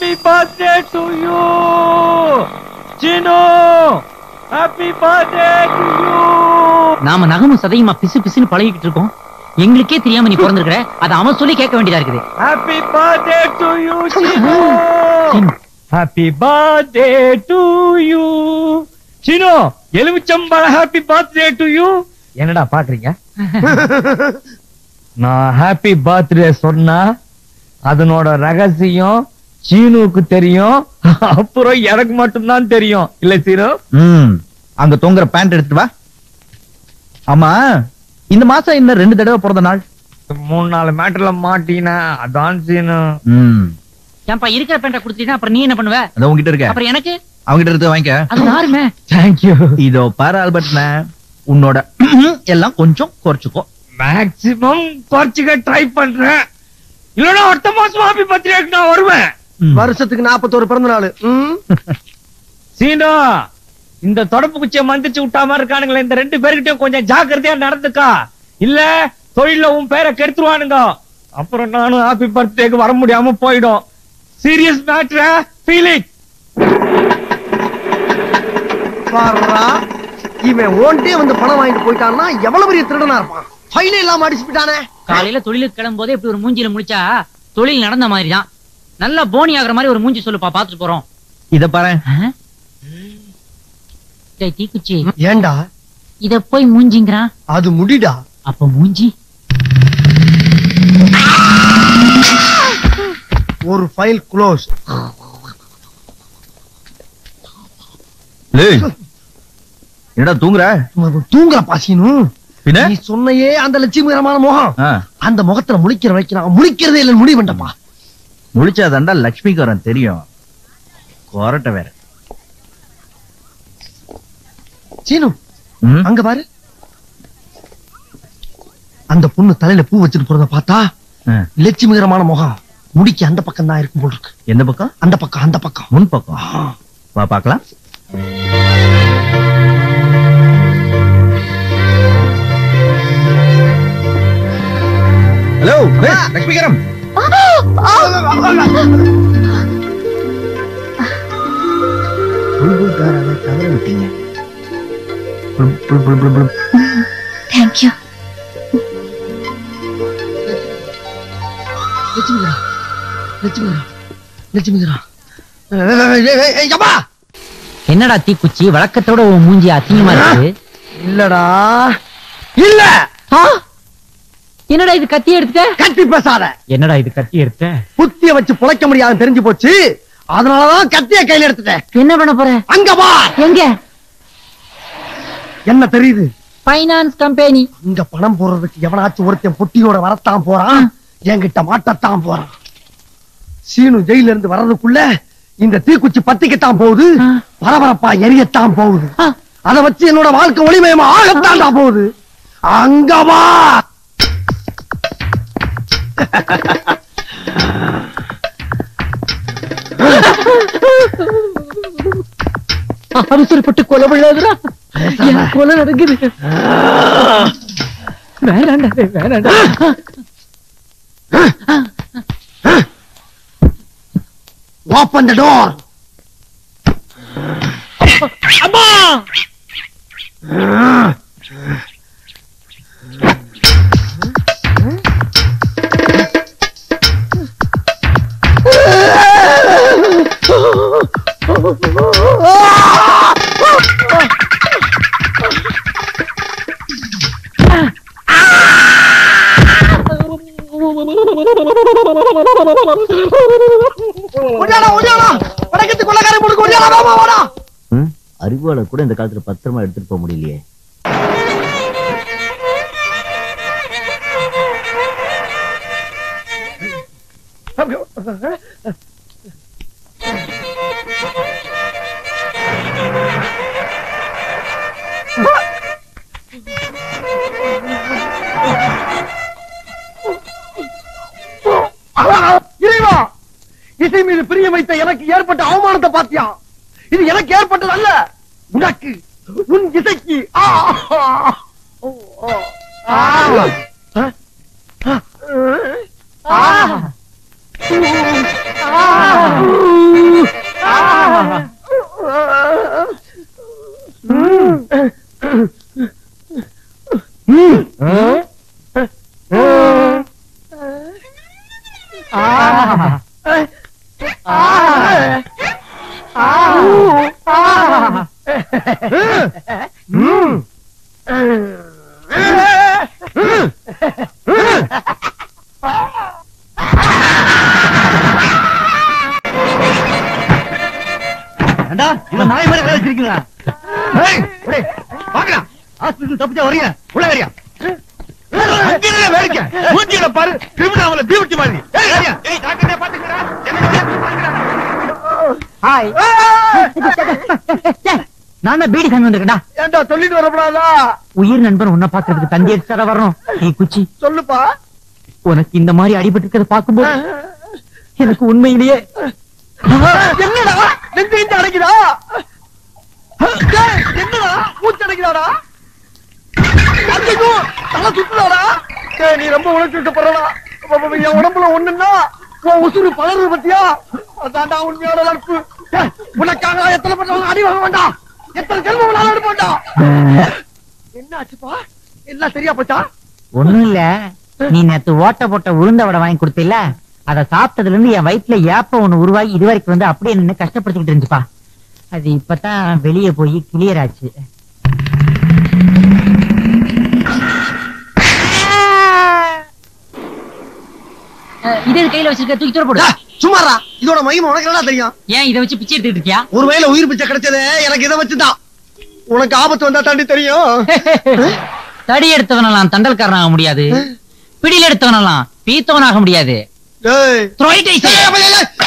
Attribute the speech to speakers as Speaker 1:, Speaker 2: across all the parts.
Speaker 1: Happy birthday to you Sinu happy birthday to you
Speaker 2: நாம நகமும் சதையுமா பிசு பிசுன்னு பழகிட்டு இருக்கோம் எங்களுக்கே தெரியாம நீ பிறந்திருக்கிற அத அவன் சொல்லி கேட்க வேண்டியதா இருக்குது
Speaker 1: happy birthday to you Sinu
Speaker 2: Sinu.
Speaker 1: Happy birthday to you Sinu எலுமிச்சம்பழ ஹாப்பி பர்த்டே டு யூ என்னடா பாக்குறீங்க நான் ஹாப்பி பர்த்டே சொன்னா அதனோட ரகசியம் சீனுவுக்கு தெரியும் அப்புறம் எனக்கு மட்டும்தான் தெரியும் இல்ல சீனு
Speaker 3: ம் அங்க தொங்குற பேண்ட் எடுத்துட்டு வா ஆமா இந்த மாசம் இன்னும் ரெண்டு தடவை பிறந்த நாள்
Speaker 1: மூணு நாலு மேட்டர்ல மாட்டினா அதான் சீனு
Speaker 3: ம்
Speaker 2: ஏன்பா இருக்கிற பேண்ட குடுத்தீங்கன்னா அப்புறம் நீ என்ன பண்ணுவ
Speaker 3: அது உங்ககிட்ட இருக்க
Speaker 2: அப்புறம் எனக்கு
Speaker 3: அவங்கிட்ட இருந்து வாங்கிக்க
Speaker 2: அது யாருமே
Speaker 1: தேங்க்யூ
Speaker 3: இதோ பாரு ஆல்பர்ட்ன உன்னோட எல்லாம் கொஞ்சம் குறைச்சுக்கோ
Speaker 1: மேக்சிமம் குறைச்சிக்க ட்ரை பண்றேன் இல்லன்னா அடுத்த மாசம் ஹாப்பி பர்த்டேக்கு நான் வருவேன்
Speaker 4: வருஷத்துக்கு நாற்பத்தோரு பிறந்த நாள்
Speaker 1: சீனு இந்த தொடப்பு குச்சியை மந்திரிச்சு விட்டா மாதிரி இருக்கானுங்களே இந்த ரெண்டு பேர்கிட்டயும் கொஞ்சம் ஜாக்கிரதையா நடந்துக்கா இல்ல தொழில உன் பேரை கெடுத்துருவானுங்க அப்புறம் நானும் ஹாப்பி பர்த்டேக்கு வர முடியாம போயிடும் சீரியஸ் மேட்ரு ஃபீலிங்
Speaker 4: பாருடா இவன் ஓன்ட்டே வந்து பணம் வாங்கிட்டு போயிட்டான்னா எவ்வளவு பெரிய திருடனா இருப்பான் ஃபைலே இல்லாம அடிச்சு போயிட்டானே
Speaker 2: காலையில தொழிலுக்கு கிளம்பும் போதே இப்படி ஒரு மூஞ்சில முடிச்சா தொழில் நடந்த மாதிரி தான் நல்லா போனி ஆகுற மாதிரி ஒரு மூஞ்சி சொல்லுப்பா பாத்துட்டு போறோம்
Speaker 3: இத பாரு
Speaker 2: ஆ? டேய் தீக்குச்சி
Speaker 4: ஏன்டா
Speaker 2: இத போய் மூஞ்சிங்கிறான்
Speaker 4: அது முடிடா
Speaker 2: அப்ப மூஞ்சி
Speaker 4: ஒரு ஃபைல் க்ளோஸ்
Speaker 3: லேய், என்னடா தூங்குற
Speaker 4: தூங்குற பாசினு
Speaker 3: பின்ன
Speaker 4: நீ சொன்னையே அந்த லட்சுமிகரமான முகம்
Speaker 3: ஆ,
Speaker 4: அந்த முகத்துல முழிக்கிற வரைக்கும் நான் முழிக்கிறதே இல்லைன்னு முடிவு பண்ணிட்டப்பா
Speaker 3: முழிச்சாதாண்டா லட்சுமிகாரன் தெரியும் கொரட்ட வேற
Speaker 4: சீனு
Speaker 3: ம்,
Speaker 4: அங்க பாரு அந்த பொண்ணு தலையில பூ வச்சுட்டு போறத பார்த்தா
Speaker 3: ஆ,
Speaker 4: லட்சுமிகரமான முகம் முடிக்கு அந்த பக்கம் தான் இருக்கும் போல் இருக்கு
Speaker 3: எந்த பக்கம்
Speaker 4: அந்த பக்கம் அந்த பக்கம்
Speaker 3: முன் பக்கம் வா பாக்கலாம் ஹலோ லட்சுமிகரம்
Speaker 4: புல்புல்காரரை தவற விட்டீங்க
Speaker 3: புல், புல், புல், புல், புல்.
Speaker 5: தேங்க்யூ
Speaker 4: லட்சுமிகரா லட்சுமிகரா லட்சுமிகரா யப்பா
Speaker 2: என்னடா தீக்குச்சி வழக்கத்தோட உன் மூஞ்சி அசிங்கமா இருக்கு
Speaker 4: இல்லடா இல்ல
Speaker 2: ஆ? என்னடா இது கத்தி எடுத்துட்ட
Speaker 4: கட்டி பேசாத
Speaker 1: என்னடா இது கத்தி எடுத்த
Speaker 4: புத்திய வச்சு புழைக்க முடியாதுன்னு தெரிஞ்சு போச்சு அதனாலதான் கத்திய கையில எடுத்துட்டேன்
Speaker 2: என்ன பண்ண போற
Speaker 4: அங்க வா
Speaker 2: எங்க
Speaker 4: என்ன தெரியுது
Speaker 2: பைனான்ஸ் கம்பெனி
Speaker 4: இங்க பணம் போடுறதுக்கு எவனாச்சும் ஒருத்தன் பொட்டியோட வரத்தான் போறான் என்கிட்ட மாட்டத்தான் போறான் சீனு ஜெயில இருந்து வர்றதுக்குள்ள இந்த தீக்குச்சி பத்திக்கத்தான் போகுது
Speaker 2: ஆ.
Speaker 4: பரபரப்பா எரியத்தான் போகுது
Speaker 2: ஆ.
Speaker 4: அத வச்சு என்னோட வாழ்க்கை ஒளிமயமா ஆகத்தான்டா போகுது அங்க வா
Speaker 2: அவசரப்பட்டு கொலை பண்ணாதுடா என் கொலை நடக்குது வேணாண்டா வேணாண்டா
Speaker 4: ஓப்பன் த டோர் ஒடியாடா ஒடியாடா வடக்கத்து கொள்ளக்காரன் முடுக்கு ஒடியாடா வாமா வாடா
Speaker 3: அறிவாளர் கூட இந்த காலத்துல பத்திரமா எடுத்துட்டு போக முடியலையே
Speaker 4: இறைவா இசை மீது பிரியம் வைத்த எனக்கு ஏற்பட்ட அவமானத்தை பாத்தியா இது எனக்கு ஏற்பட்டது அல்ல உனக்கு உன் இசைக்கு ஆ! ஓ, ஓ. ஆ! ஆ! ஆ! ஆ! ஏண்டா இவன் நாய் மாதிரி வேலை வச்சிருக்கீங்களா ஏய், ஒரே, வாங்கடா ஹாஸ்பிடல் தப்பிச்சா வரீங்க உள்ள வரியா வேடிக்கை மூஞ்சியில பாரு கிரிமினல் தீவிட்டி மாதிரி ஏய், வரியா? ஏய், டாக்டரே பாத்துக்கடா.
Speaker 2: ஹாய் நான் தான் பீடி தந்து வந்திருக்கேன்டா
Speaker 4: ஏண்டா சொல்லிட்டு வரப்படாதா
Speaker 2: உயிர் நண்பன் உன்னை பாக்குறதுக்கு தந்தி எடுத்து தர வரணும் நீ குச்சி
Speaker 4: சொல்லுப்பா
Speaker 2: உனக்கு இந்த மாதிரி அடிபட்டு இருக்கிறத பாக்கும்போது எனக்கு உண்மையிலேயே
Speaker 4: என்னடா நெஞ்சு நெஞ்சு அடைக்குதா ஏய், என்னடா மூச்சு அடைக்குதாடா ஐயோ தலை சுத்துதாடா ஏய், நீ ரொம்ப உணர்ச்சி விட்டு போறடா என் உடம்புல ஒண்ணுன்னா உன் உசுறு பலருது பத்தியா அதான்டா உண்மையான நட்பு ஏய், உனக்காக எத்தனை பண்ணவங்க அடி வாங்க வேண்டாம் எத்தனை செல்வம் வேணாலும் எடுப்பாண்டா என்ன ஆச்சுப்பா எல்லாம் சரியா போச்சா
Speaker 2: ஒண்ணும் இல்ல நீ நேத்து ஓட்ட போட்ட உளுந்த வடை வாங்கி கொடுத்தில அத சாப்பிட்டதுல இருந்து என் வயிற்றுல ஏப்ப ஒண்ணு உருவாகி இது வரைக்கும் வந்து அப்படியே நின்னு கஷ்டப்படுத்திக்கிட்டு இருந்துச்சுப்பா அது இப்பதான் வெளியே போய் கிளியர் ஆச்சு இது கையில வச்சிருக்க தூக்கி தூர போடு
Speaker 4: சும்மாரா இதோட மகிமை உனக்கு என்ன தெரியும்
Speaker 2: ஏன் இதை வச்சு பிச்சை எடுத்துக்கிட்டு இருக்கியா
Speaker 4: ஒருவேளை உயிர் பிச்சை கிடைச்சது எனக்கு இதை வச்சுதான் உனக்கு ஆபத்து வந்தா தாண்டி தெரியும்
Speaker 2: தடி எடுத்தவனெல்லாம் தண்டல்காரன் முடியாது பிடியில் எடுத்தவனெல்லாம் பீத்தவனாக முடியாது
Speaker 4: ஏய்.
Speaker 2: துரோயிட்டை செய்.
Speaker 4: ஏய், ஏய், ஏய்.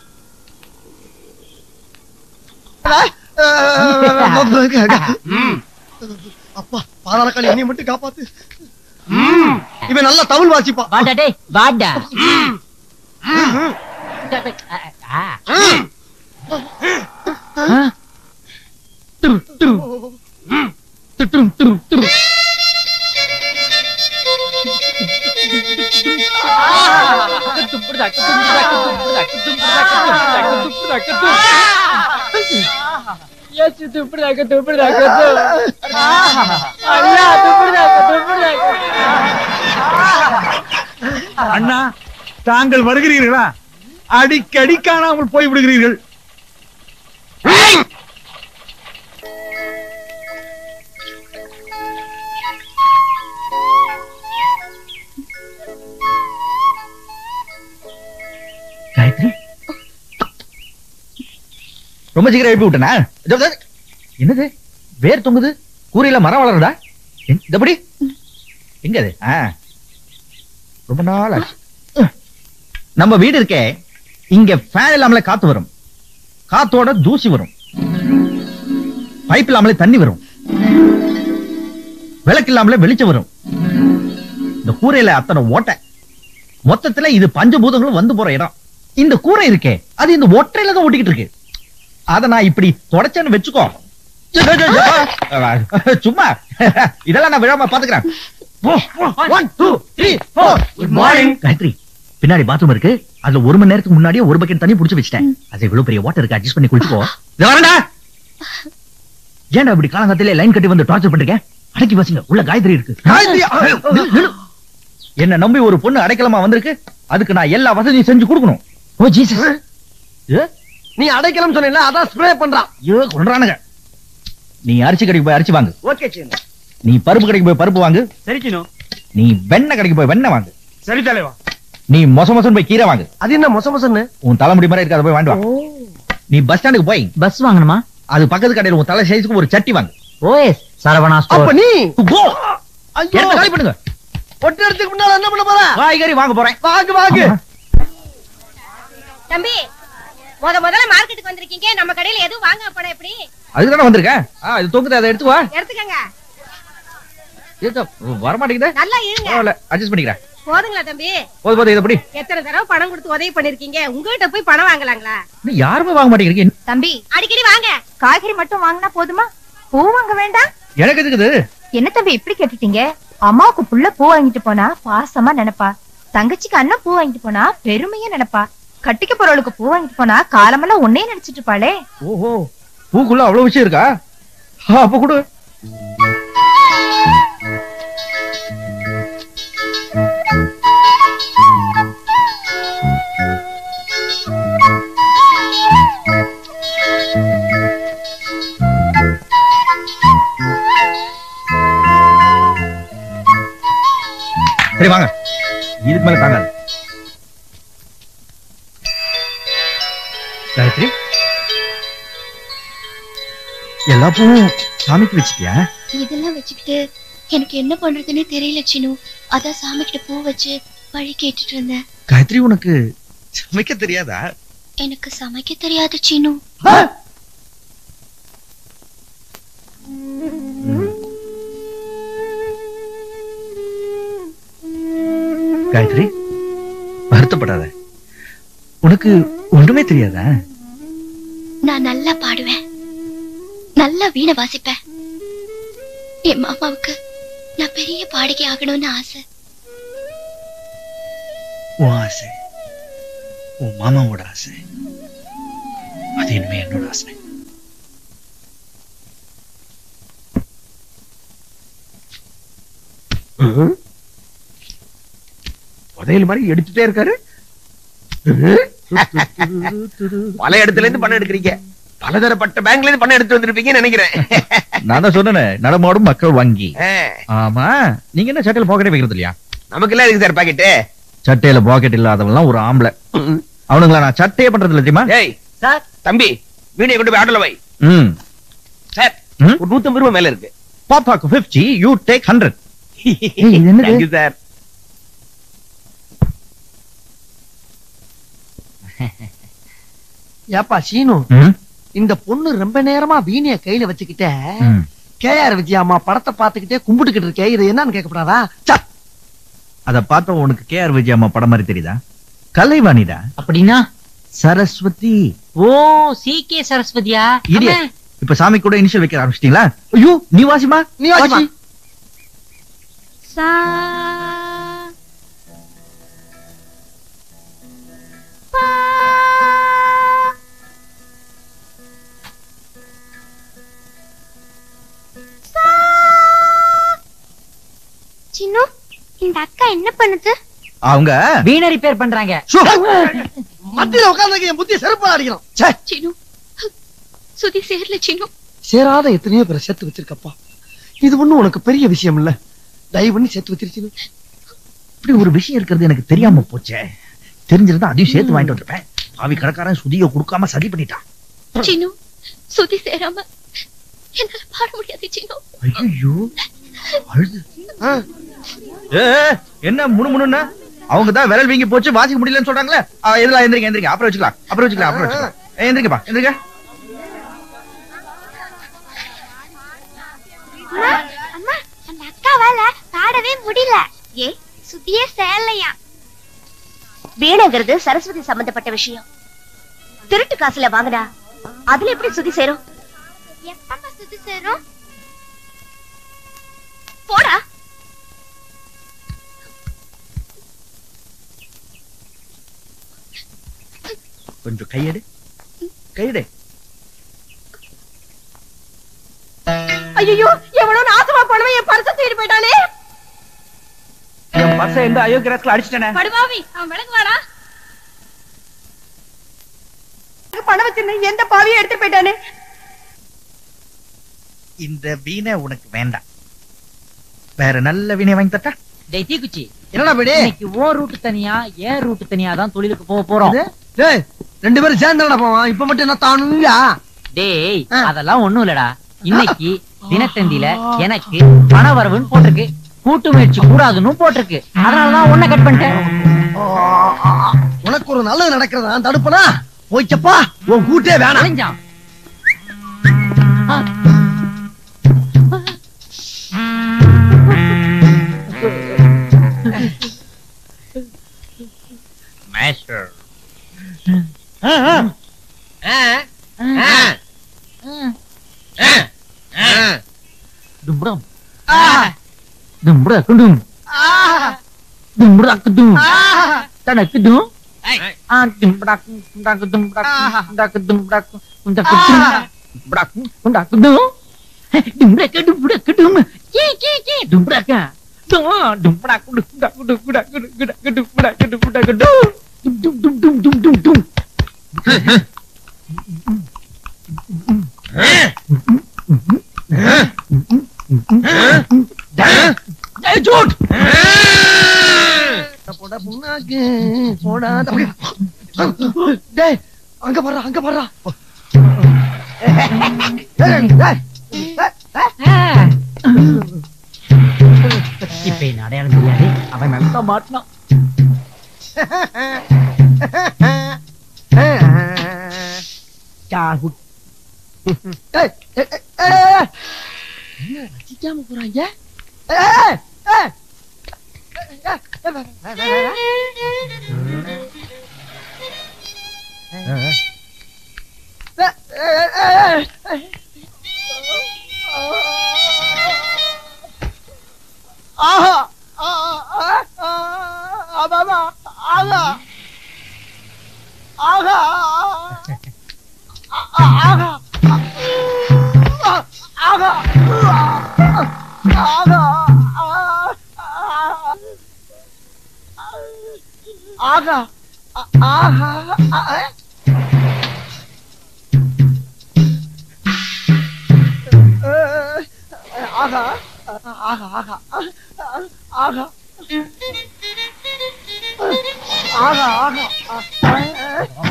Speaker 4: அப்பா பாதாளக்காளி என்னைய மட்டும் காப்பாத்து இவன் நல்லா தமிழ் வாசிப்பா
Speaker 2: வாடா டேய் வாடா ஆ. ஆ. துரு, துரு. துரு, துரு, துரு.
Speaker 3: அண்ணா தாங்கள் வருகிறீர்களா அடிக்கடி காணாமல் போய் விடுகிறீர்கள் காயத்ரி ரொம்ப சீக்கிரம் எழுப்பி விட்டனா இதோ, இதோ. என்னது வேர் தொங்குது கூரையில மரம் வளருதா எங்க- இதப்படி எங்க அது ஆ. ரொம்ப நாள் ஆச்சு நம்ம வீடு இருக்கே இங்க ஃபேன் இல்லாமலே காத்து வரும் காத்தோட தூசி வரும் பைப் இல்லாமலே தண்ணி வரும் விளக்கு இல்லாமலே வெளிச்சம் வரும் இந்த கூரையில அத்தனை ஓட்டை மொத்தத்துல இது பஞ்சபூதங்களும் வந்து போற இடம் இந்த கூரை இருக்கே அது இந்த ஒற்றையில தான் ஒட்டிக்கிட்டு இருக்கு அத நான் இப்படி தொடச்சேன்னு வச்சுக்கோ சும்மா இதெல்லாம் நான் விழாம பாத்துக்கிறேன் one two three four good morning Gayathri பின்னாடி பாத்ரூம் இருக்கு அதுல ஒரு மணி நேரத்துக்கு முன்னாடியே ஒரு பக்கெட் தண்ணி புடிச்சு வச்சிட்டேன் அது இவ்வளவு பெரிய வாட்டர் இருக்கு அட்ஜஸ்ட் பண்ணி குளிச்சுக்கோ இதோ வரேன்டா ஏன்டா இப்படி காலங்காத்திலே லைன் கட்டி வந்து டார்ச்சர் பண்றீங்க அடக்கி வச்சுங்க உள்ள காயத்ரி இருக்கு
Speaker 4: காயத்ரியா?
Speaker 3: நில்லு, நில்லு. என்ன நம்பி ஒரு பொண்ணு அடைக்கலமா வந்திருக்கு அதுக்கு நான் எல்லா வசதியும் செஞ்சு கொடுக்கணும் ஓ ஜீசஸ் ஏ
Speaker 4: நீ அடைக்கலம் சொன்னீங்களா அதான் ஸ்ப்ரே பண்றான்
Speaker 3: ஐயோ கொன்றானுங்க நீ அரிசி கடைக்கு போய் அரிசி வாங்கு
Speaker 4: ஓகே சரி
Speaker 3: நீ பருப்பு கடைக்கு போய் பருப்பு வாங்கு
Speaker 1: சரிக்கணும்
Speaker 3: நீ வெண்ணெய் கடைக்கு போய் வெண்ணெய் வாங்கு
Speaker 1: சரி தலைவா
Speaker 3: நீ மொச மொசன்னு போய் கீரை வாங்கு
Speaker 4: அது என்ன மொச மொசன்னு
Speaker 3: உன் தலைமுடி மாதிரி இருக்கு அதை போய் வாண்டு வா நீ பஸ் ஸ்டாண்டுக்கு போய்
Speaker 2: பஸ் வாங்கணுமா
Speaker 3: அது பக்கத்து கடையில உன் தலை சைஸ்க்கு ஒரு சட்டி வாங்கு
Speaker 2: ஓஎஸ் சரவணா
Speaker 4: அப்ப
Speaker 2: ஸ்டோர்
Speaker 4: நீ
Speaker 3: கோ
Speaker 4: ஐயோ
Speaker 3: எடுத்து காலி பண்ணுங்க
Speaker 4: ஒட்டு இடத்துக்கு முன்னால என்ன பண்ண போற
Speaker 3: காய்கறி வாங்க போறேன்
Speaker 4: வாங்கு வாங்கு
Speaker 5: தம்பி முத முதல்ல மார்க்கெட்டுக்கு வந்திருக்கீங்க நம்ம கடையில எதுவும் வாங்க போட எப்படி
Speaker 3: அதுக்கு தானே வந்திருக்கேன் ஆ, இது தொங்குது அதை எடுத்து வா
Speaker 5: எடுத்துக்கங்க
Speaker 3: ஏதோ, வர மாட்டேங்குது
Speaker 5: நல்லா இருங்க
Speaker 3: பரவாயில்ல அட்ஜஸ்ட் பண்ணிக்கிறேன்
Speaker 5: போதுங்களா தம்பி
Speaker 3: போது போது இதை படி
Speaker 5: எத்தனை தடவை பணம் கொடுத்து உதவி பண்ணிருக்கீங்க உங்ககிட்ட போய் பணம் வாங்கலாங்களா
Speaker 3: இன்னும் யாருமே வாங்க மாட்டேங்கிறீங்க
Speaker 6: தம்பி
Speaker 5: அடிக்கடி வாங்க
Speaker 6: காய்கறி மட்டும் வாங்கினா போதுமா பூ வாங்க வேண்டாம்
Speaker 3: எனக்கு இருக்குது
Speaker 6: என்ன தம்பி இப்படி கேட்டுட்டீங்க அம்மாவுக்கு புள்ள பூ வாங்கிட்டு போனா பாசமா நினைப்பா தங்கச்சிக்கு அண்ணன் பூ வாங்கிட்டு போனா பெருமையா நினைப்பா கட்டிக்க போறவளுக்கு பூ வாங்கிட்டு போனா காலமெல்லாம் ஒன்னே நினைச்சிட்டு இருப்பாளே
Speaker 3: ஓஹோ பூக்குள்ள அவ்வளவு விஷயம் இருக்கா ஆ, அப்ப கொடு சரி வாங்க இதுக்கு மேல தாங்காது காயத்ரி எல்லா பூவும் சாமிக்கு வச்சுட்டியா
Speaker 7: இதெல்லாம் வச்சுக்கிட்டு எனக்கு என்ன பண்றதுன்னே தெரியல சினு அதான் சாமி கிட்ட பூ வச்சு வழி கேட்டுட்டு இருந்தேன்
Speaker 3: காயத்ரி உனக்கு சமைக்க தெரியாதா
Speaker 7: எனக்கு சமைக்க தெரியாது சினு
Speaker 3: காயத்ரி வருத்தப்படாத உனக்கு ஒண்ணுமே தெரியாதா
Speaker 7: நான் நல்லா பாடுவேன் நல்லா வீணை வாசிப்பேன் என் மாமாவுக்கு நான் பெரிய பாடகி ஆகணும்னு ஆசை
Speaker 3: உன் ஆசை உன் மாமாவோட ஆசை அது இனிமே என்னோட ஆசை
Speaker 4: புதையல் மாதிரி எடுத்துட்டே இருக்காரு பல இடத்துல இருந்து பணம் எடுக்கிறீங்க பலதரப்பட்ட பேங்க்ல இருந்து பணம் எடுத்து வந்திருப்பீங்கன்னு நினைக்கிறேன்
Speaker 3: நான் தான் சொன்னேன் நடமாடும் மக்கள் வங்கி
Speaker 4: ஆ,
Speaker 3: ஆமா நீங்க என்ன சட்டையில பாக்கெட்டே வைக்கிறது இல்லையா
Speaker 4: நமக்கு எல்லாம் இருக்கு சார் பாக்கெட்டு
Speaker 3: சட்டையில பாக்கெட் இல்லாதவன்லாம் ஒரு ஆம்பளை அவனுங்களா நான் சட்டையே பண்றது இல்ல தெரியுமா
Speaker 4: ஏய்
Speaker 2: சார்
Speaker 4: தம்பி வீணையை கொண்டு போய் ஆட்டோல வை
Speaker 3: ம்
Speaker 4: சார்
Speaker 3: ம்?
Speaker 4: ஒரு நூத்தம்பது ரூபாய் மேல இருக்கு
Speaker 3: பாப்பாக்கு 50 யூ டேக் 100 இது என்னது?
Speaker 4: Thank you, சார்
Speaker 8: ஏப்பா சீனு
Speaker 3: ம்,
Speaker 8: இந்த பொண்ணு ரொம்ப நேரமா வீணைய கையில வச்சுக்கிட்டே
Speaker 3: ம்.
Speaker 8: கேஆர் விஜயாமா படத்தை பாத்துக்கிட்டே கும்பிட்டுக்கிட்டு இருக்கே இது என்னன்னு கேட்கப்படாதா ச,
Speaker 3: அத பார்த்தா உனக்கு கே ஆர் விஜயம்மா படம் மாதிரி தெரியுதா கலைவாணிடா
Speaker 2: அப்படின்னா
Speaker 3: சரஸ்வதி
Speaker 2: ஓ சி கே சரஸ்வதியா
Speaker 3: இடிய
Speaker 2: ஆமா.
Speaker 3: இப்ப சாமி கூட இனிஷியல் வைக்க ஆரம்பிச்சிட்டீங்களா ஐயோ நீ வாசிமா
Speaker 8: நீ வாசிமா.
Speaker 7: சா பா சா. சின்னு இந்த அக்கா என்ன பண்ணுது
Speaker 3: அவங்க
Speaker 2: வீணை ரிப்பேர் பண்றாங்க
Speaker 8: மத்தியில உட்கார்ந்து என் புத்தி செருப்பா அடிக்கணும் ச்சே,
Speaker 7: சின்னு சுதி சேரல சின்னு
Speaker 8: சேராத எத்தனையோ பேரை சேர்த்து வச்சிருக்கப்பா இது ஒண்ணும் உனக்கு பெரிய விஷயம் இல்ல தயவு பண்ணி சேர்த்து வச்சிருச்சு
Speaker 3: இப்படி ஒரு விஷயம் இருக்கிறது எனக்கு தெரியாம போச்சே தெரிஞ்சிருந்தா அதையும் சேர்த்து வாங்கிட்டு வந்திருப்பேன் பாவி கடைக்காரன் சுதிய கொடுக்காம சதி பண்ணிட்டான்
Speaker 7: சின்னு சுதி சேராம என்னால பாட முடியாது சின்னு
Speaker 3: ஐயோ அழுது ஏ, என்ன முணுமுணுன்னா அவங்க தான் விரல் வீங்கி போச்சு வாசிக்க முடியலன்னு சொல்றாங்களே ஆ, எதுல எந்திரிங்க எந்திரிங்க அப்புறம் வச்சுக்கலாம் அப்புறம் வச்சுக்கலாம் அப்புறம் வச்சுக்கலாம் ஏ, எந்திரிங்கப்பா எந்திரிங்க
Speaker 7: அம்மா அந்த அக்காவால பாடவே முடியல ஏ சுத்தியே சேரலையா வீணுங்கிறது சரஸ்வதி சம்பந்தப்பட்ட விஷயம் திருட்டு காசுல வாங்கினா அதுல எப்படி சுதி சேரும் எப்பமா சுதி சேரும் போடா
Speaker 3: கொஞ்சம் கையெடு கையெடு
Speaker 5: ஐயோ எவனோ நாசமா போனவன் என் பரிசை தூக்கிட்டு போயிட்டானே
Speaker 1: என் பர்ச எந்த அயோக்கியத்துல அடிச்சிட்டேனே
Speaker 5: படுவாவி அவன் விளக்கு வாடா பணம் வச்சிருந்தேன் எந்த பாவியும் எடுத்து போயிட்டானே
Speaker 3: இந்த வீணை உனக்கு வேண்டாம் வேற நல்ல வீணை வாங்கி தட்டா
Speaker 2: டேய் தீக்குச்சி
Speaker 8: என்னடா படி
Speaker 2: இன்னைக்கு ஓ ரூட் தனியா ஏன் ரூட் தனியா தான் தொழிலுக்கு போக போறோம்
Speaker 8: இது? டேய் ரெண்டு பேரும் சேர்ந்து போவான் இப்ப மட்டும் என்ன தானுயா
Speaker 2: டேய்
Speaker 8: ஆ.
Speaker 2: அதெல்லாம் ஒண்ணும் இல்லடா இன்னைக்கு தினத்தந்தியில எனக்கு பண வரவுன்னு போட்டிருக்கு கூட்டு முயற்சி கூடாதுன்னு போட்டிருக்கு அதனாலதான் உன்னை கட் பண்ணிட்டேன்
Speaker 8: உனக்கு ஒரு நல்லது நடக்கிறதா தடுப்பனா போய்ச்சப்பா உன் கூட்டே வேணாம்
Speaker 2: அழிஞ்சான் தும்புடம் தும்புடா குண்டும் தும்புடா குண்டும் தனக்கு தும் ஆ, தும்படாக்கு, தும்படாக்கு, தும்படாக்கு, தும்படாக்கு, தும்படாக்கு, தும்படாக்கு, தும்படாக்கு, தும்படாக்கு, தும். தும்படாக்கு, தும்படாக்கு, தும். கீ, கீ, கீ, தும்படாக்கு. தும், தும்படாக்கு, தும்படாக்கு, தும்படாக்கு, தும்படாக்கு, தும்படாக்கு, தும்படாக்கு, தும். தும், தும், தும், தும், தும், தும், தும்.
Speaker 3: ஏய், ஜூட்
Speaker 8: போடா புண்ணாக்கு போடா தம்பி. டேய் அங்க பாடுறா அங்க பாடுறா
Speaker 2: இப்ப என்ன அடையாளம் தெரியாது அவன் நல்லா மாட்டினான்
Speaker 8: சாகுட். ஏய், ஏய், ஏய், ஏய். என்ன ரசிக்காம போறாங்க ஏய், ஏய், ஏய். ஏய், ஏய், வே, வே, வே, வே, வே. ஏய், ஏய், ஏய், ஏய். ஆஹா ஆ, ஆ, ஆ, ஆமாமா, ஆஹா ஆஹா ஆஹா ஆஹா ஆஹா ஆஹா ஆஹா ஆஹா ஆஹா ஆஹா ஆஹா ஆஹா ஆஹா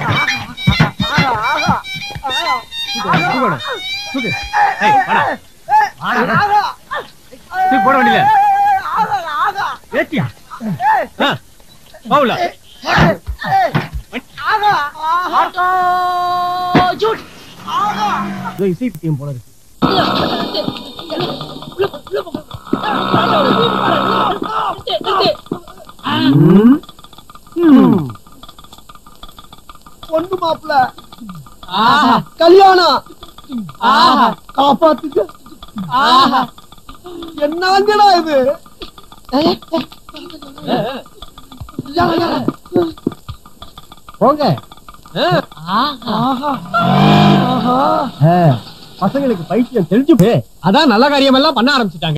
Speaker 1: போட வேண்டியல ஏத்தியா பவுல இசை போல இருக்கு
Speaker 8: பொண்ணு மாப்பிள கல்யாணம் காப்பாத்துக்க என்னங்கடா இது
Speaker 1: போங்க
Speaker 8: ஆஹா ஆஹா
Speaker 1: பசங்களுக்கு பைத்தியம் தெரிஞ்சு அதான் நல்ல காரியம் எல்லாம் பண்ண ஆரம்பிச்சுட்டாங்க